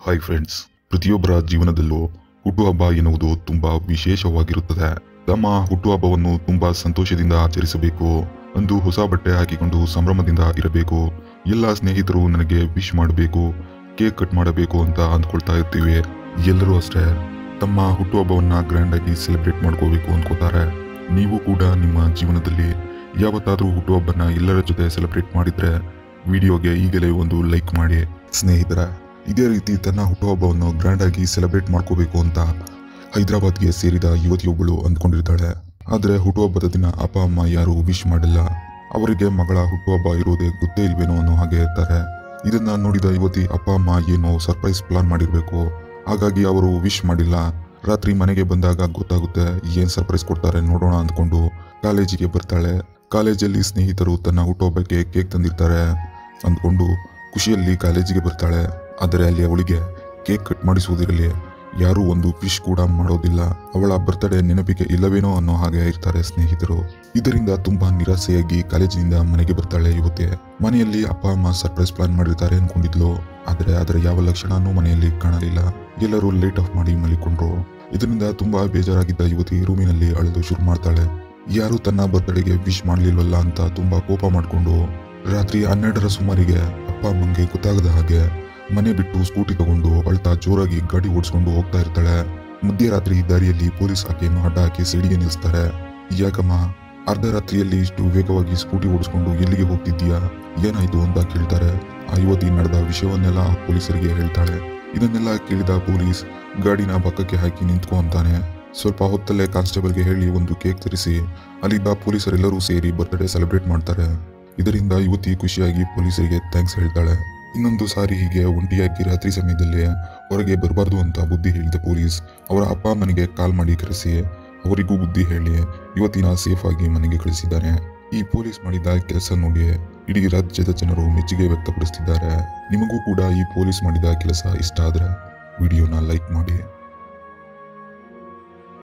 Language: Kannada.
ಹಾಯ್ ಫ್ರೆಂಡ್ಸ್ ಪ್ರತಿಯೊಬ್ಬರ ಜೀವನದಲ್ಲೂ ಹುಟ್ಟುಹಬ್ಬ ಎನ್ನುವುದು ತುಂಬಾ ವಿಶೇಷವಾಗಿರುತ್ತದೆ ತಮ್ಮ ಹುಟ್ಟುಹಬ್ಬವನ್ನು ತುಂಬಾ ಸಂತೋಷದಿಂದ ಆಚರಿಸಬೇಕು ಅಂದು ಹೊಸ ಬಟ್ಟೆ ಹಾಕಿಕೊಂಡು ಸಂಭ್ರಮದಿಂದ ಇರಬೇಕು ಎಲ್ಲ ಸ್ನೇಹಿತರು ನನಗೆ ವಿಶ್ ಮಾಡಬೇಕು ಕೇಕ್ ಕಟ್ ಮಾಡಬೇಕು ಅಂತ ಅಂದ್ಕೊಳ್ತಾ ಇರ್ತೀವಿ ಎಲ್ಲರೂ ಅಷ್ಟೇ ತಮ್ಮ ಹುಟ್ಟುಹಬ್ಬವನ್ನ ಗ್ರ್ಯಾಂಡ್ ಆಗಿ ಸೆಲೆಬ್ರೇಟ್ ಮಾಡ್ಕೋಬೇಕು ಅನ್ಕೋತಾರೆ ನೀವು ಕೂಡ ನಿಮ್ಮ ಜೀವನದಲ್ಲಿ ಯಾವತ್ತಾದ್ರೂ ಹುಟ್ಟುಹಬ್ಬನ ಎಲ್ಲರ ಜೊತೆ ಸೆಲೆಬ್ರೇಟ್ ಮಾಡಿದ್ರೆ ವಿಡಿಯೋಗೆ ಈಗಲೇ ಒಂದು ಲೈಕ್ ಮಾಡಿ ಸ್ನೇಹಿತರ ಇದೇ ರೀತಿ ತನ್ನ ಹುಟ್ಟುಹಬ್ಬವನ್ನು ಗ್ರ್ಯಾಂಡ್ ಆಗಿ ಸೆಲೆಬ್ರೇಟ್ ಮಾಡ್ಕೋಬೇಕು ಅಂತ ಹೈದರಾಬಾದ್ಗೆ ಸೇರಿದ ಯುವತಿಯೊಬ್ಬಳು ಅಂದ್ಕೊಂಡಿರ್ತಾಳೆ ಆದರೆ ಹುಟ್ಟುಹಬ್ಬದ ದಿನ ಅಪ್ಪ ಅಮ್ಮ ಯಾರು ವಿಶ್ ಮಾಡಿಲ್ಲ ಅವರಿಗೆ ಮಗಳ ಹುಟ್ಟುಹಬ್ಬ ಇರುವುದೇ ಗೊತ್ತೇ ಇಲ್ವೇನೋ ಅನ್ನೋ ಹಾಗೆ ಇರ್ತಾರೆ ಇದನ್ನ ನೋಡಿದ ಯುವತಿ ಅಪ್ಪ ಅಮ್ಮ ಏನೋ ಸರ್ಪ್ರೈಸ್ ಪ್ಲಾನ್ ಮಾಡಿರ್ಬೇಕು ಹಾಗಾಗಿ ಅವರು ವಿಶ್ ಮಾಡಿಲ್ಲ ರಾತ್ರಿ ಮನೆಗೆ ಬಂದಾಗ ಗೊತ್ತಾಗುತ್ತೆ ಏನ್ ಸರ್ಪ್ರೈಸ್ ಕೊಡ್ತಾರೆ ನೋಡೋಣ ಅಂದ್ಕೊಂಡು ಕಾಲೇಜಿಗೆ ಬರ್ತಾಳೆ ಕಾಲೇಜಲ್ಲಿ ಸ್ನೇಹಿತರು ತನ್ನ ಹುಟ್ಟುಹಬ್ಬಕ್ಕೆ ಕೇಕ್ ತಂದಿರ್ತಾರೆ ಅಂದ್ಕೊಂಡು ಖುಷಿಯಲ್ಲಿ ಕಾಲೇಜಿಗೆ ಬರ್ತಾಳೆ ಆದರೆ ಅಲ್ಲಿ ಅವಳಿಗೆ ಕೇಕ್ ಕಟ್ ಮಾಡಿಸುವುದಿರಲಿ ಯಾರೂ ಒಂದು ಫಿಶ್ ಕೂಡ ಮಾಡೋದಿಲ್ಲ ಅವಳ ಬರ್ತಡೇ ನೆನಪಿಗೆ ಇಲ್ಲವೇನೋ ಅನ್ನೋ ಹಾಗೆ ಇರ್ತಾರೆ ಸ್ನೇಹಿತರು ಇದರಿಂದ ತುಂಬಾ ನಿರಾಸೆಯಾಗಿ ಕಾಲೇಜಿನಿಂದ ಮನೆಗೆ ಬರ್ತಾಳೆ ಯುವತಿ ಮನೆಯಲ್ಲಿ ಅಪ್ಪ ಅಮ್ಮ ಸರ್ಪ್ರೈಸ್ ಪ್ಲಾನ್ ಮಾಡಿರ್ತಾರೆ ಅನ್ಕೊಂಡಿದ್ಲು ಆದರೆ ಅದರ ಯಾವ ಲಕ್ಷಣನೂ ಮನೆಯಲ್ಲಿ ಕಾಣಲಿಲ್ಲ ಎಲ್ಲರೂ ಲೈಟ್ ಆಫ್ ಮಾಡಿ ಮಲಿಕೊಂಡ್ರು ಇದರಿಂದ ತುಂಬಾ ಬೇಜಾರಾಗಿದ್ದ ಯುವತಿ ರೂಮಿನಲ್ಲಿ ಅಳಲು ಶುರು ಮಾಡ್ತಾಳೆ ಯಾರು ತನ್ನ ಬರ್ತಡೆಗೆ ವಿಶ್ ಮಾಡ್ಲಿಲ್ವಲ್ಲ ಅಂತ ತುಂಬಾ ಕೋಪ ಮಾಡ್ಕೊಂಡು ರಾತ್ರಿ ಹನ್ನೆರಡರ ಸುಮಾರಿಗೆ ಅಪ್ಪ ಅಮ್ಮಂಗೆ ಗೊತ್ತಾಗದ ಹಾಗೆ ಮನೆ ಬಿಟ್ಟು ಸ್ಕೂಟಿ ತಗೊಂಡು ಅಳ್ತಾ ಜೋರಾಗಿ ಗಾಡಿ ಓಡಿಸ್ಕೊಂಡು ಹೋಗ್ತಾ ಇರ್ತಾಳೆ ಮಧ್ಯರಾತ್ರಿ ದಾರಿಯಲ್ಲಿ ಪೊಲೀಸ್ ಆಕೆಯನ್ನು ಅಡ್ಡ ಹಾಕಿ ಸಿಡಿಗೆ ನಿಲ್ಲಿಸ್ತಾರೆ ಯಾಕಮ್ಮ ಅರ್ಧ ರಾತ್ರಿಯಲ್ಲಿ ಇಷ್ಟು ವೇಗವಾಗಿ ಸ್ಕೂಟಿ ಓಡಿಸ್ಕೊಂಡು ಎಲ್ಲಿಗೆ ಹೋಗ್ತಿದ್ದೀಯಾ ಏನಾಯ್ತು ಅಂತ ಕೇಳ್ತಾರೆ ಆ ಯುವತಿ ನಡೆದ ವಿಷಯವನ್ನೆಲ್ಲ ಪೊಲೀಸರಿಗೆ ಹೇಳ್ತಾಳೆ ಇದನ್ನೆಲ್ಲ ಕೇಳಿದ ಪೊಲೀಸ್ ಗಾಡಿನ ಪಕ್ಕಕ್ಕೆ ಹಾಕಿ ನಿಂತ್ಕೊ ಅಂತಾನೆ ಸ್ವಲ್ಪ ಹೊತ್ತಲ್ಲೇ ಕಾನ್ಸ್ಟೇಬಲ್ಗೆ ಹೇಳಿ ಒಂದು ಕೇಕ್ ತರಿಸಿ ಅಲ್ಲಿದ್ದ ಪೊಲೀಸರೆಲ್ಲರೂ ಸೇರಿ ಬರ್ತ್ಡೇ ಸೆಲೆಬ್ರೇಟ್ ಮಾಡ್ತಾರೆ ಇದರಿಂದ ಯುವತಿ ಖುಷಿಯಾಗಿ ಪೊಲೀಸರಿಗೆ ಥ್ಯಾಂಕ್ಸ್ ಹೇಳ್ತಾಳೆ ಇನ್ನೊಂದು ಸಾರಿ ಹೀಗೆ ಒಂಟಿಯಾಗಿ ರಾತ್ರಿ ಸಮಯದಲ್ಲಿ ಹೊರಗೆ ಬರಬಾರ್ದು ಅಂತ ಬುದ್ಧಿ ಹೇಳಿದ ಪೊಲೀಸ್ ಅವರ ಅಪ್ಪ ಅಮ್ಮನಿಗೆ ಕಾಲ್ ಮಾಡಿ ಕರೆಸಿ ಅವರಿಗೂ ಬುದ್ಧಿ ಹೇಳಿ ಯುವತಿನ ಸೇಫ್ ಆಗಿ ಮನೆಗೆ ಕಳಿಸಿದ್ದಾರೆ ಈ ಪೊಲೀಸ್ ಮಾಡಿದ ಕೆಲಸ ನೋಡಿ ಇಡೀ ರಾಜ್ಯದ ಜನರು ಮೆಚ್ಚುಗೆ ವ್ಯಕ್ತಪಡಿಸುತ್ತಿದ್ದಾರೆ ನಿಮಗೂ ಕೂಡ ಈ ಪೊಲೀಸ್ ಮಾಡಿದ ಕೆಲಸ ಇಷ್ಟ ಆದ್ರೆ ವಿಡಿಯೋನ ಲೈಕ್ ಮಾಡಿ